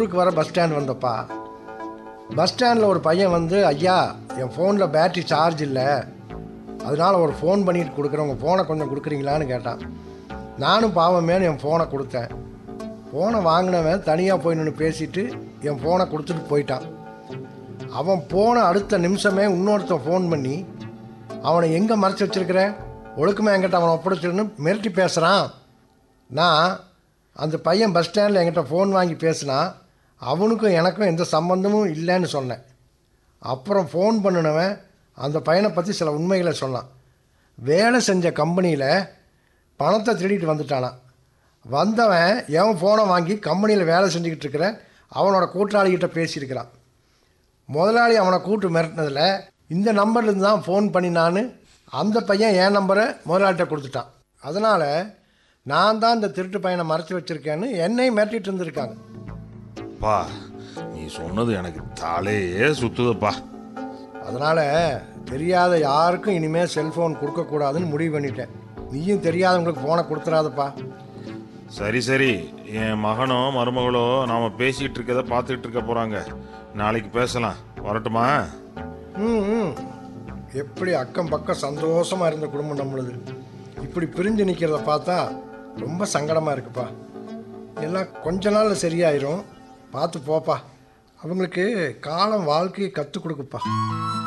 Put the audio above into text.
ஊருக்கு வர bus stand வந்தப்பா bus ஸ்டாண்டில் ஒரு பையன் வந்து ஐயா என் ஃபோனில் பேட்டரி சார்ஜ் இல்லை அதனால் ஒரு ஃபோன் பண்ணிட்டு கொடுக்குறேன் உங்கள் ஃபோனை கொஞ்சம் கொடுக்குறீங்களான்னு கேட்டான் நானும் பாவமேனு என் ஃபோனை கொடுத்தேன் ஃபோனை வாங்கினவன் தனியாக போய் நின்று பேசிட்டு என் ஃபோனை கொடுத்துட்டு போயிட்டான் அவன் போன அடுத்த நிமிஷமே இன்னொருத்தன் ஃபோன் பண்ணி அவனை எங்கே மறைச்சி வச்சிருக்கிற ஒழுக்கமே என்கிட்ட அவனை ஒப்படைச்சிருன்னு மிரட்டி பேசுகிறான் நான் அந்த பையன் பஸ் ஸ்டாண்டில் என்கிட்ட ஃபோன் வாங்கி பேசினா அவனுக்கும் எனக்கும் எந்த சம்பந்தமும் இல்லைன்னு சொன்னேன் அப்புறம் ஃபோன் பண்ணினவன் அந்த பையனை பற்றி சில உண்மைகளை சொன்னான் வேலை செஞ்ச கம்பெனியில் பணத்தை திருடிட்டு வந்துட்டானான் வந்தவன் எவன் ஃபோனை வாங்கி கம்பெனியில் வேலை செஞ்சுக்கிட்டு இருக்கிற அவனோட கூட்டாளிகிட்ட பேசியிருக்கிறான் முதலாளி அவனை கூட்டு மிரட்டினதில் இந்த நம்பர்லேருந்து தான் ஃபோன் பண்ணினான்னு அந்த பையன் என் நம்பரை முதலாளிகிட்ட கொடுத்துட்டான் அதனால் நான் தான் இந்த திருட்டு பையனை மறைச்சி வச்சுருக்கேன்னு என்னையும் மிரட்டிட்டு இருந்திருக்காங்க பா நீ சொன்னது எனக்கு தலையே சுத்துதுப்பா அதனால் தெரியாத யாருக்கும் இனிமேல் செல்ஃபோன் கொடுக்கக்கூடாதுன்னு முடிவு பண்ணிட்டேன் நீயும் தெரியாதவங்களுக்கு ஃபோனை கொடுத்துறாதப்பா சரி சரி என் மகனோ மருமகளோ நாம பேசிட்டு இருக்கத பார்த்துட்டு இருக்க போறாங்க நாளைக்கு பேசலாம் வரட்டுமா ம் ம். எப்படி அக்கம் பக்கம் சந்தோஷமாக இருந்த குடும்பம் நம்மளுது இப்படி பிரிஞ்சு நிற்கிறத பார்த்தா ரொம்ப சங்கடமாக இருக்குப்பா எல்லாம் கொஞ்ச நாளில் சரியாயிரும் பார்த்து போப்பா அவங்களுக்கு காலம் வாழ்க்கையை கற்றுக் கொடுக்குப்பா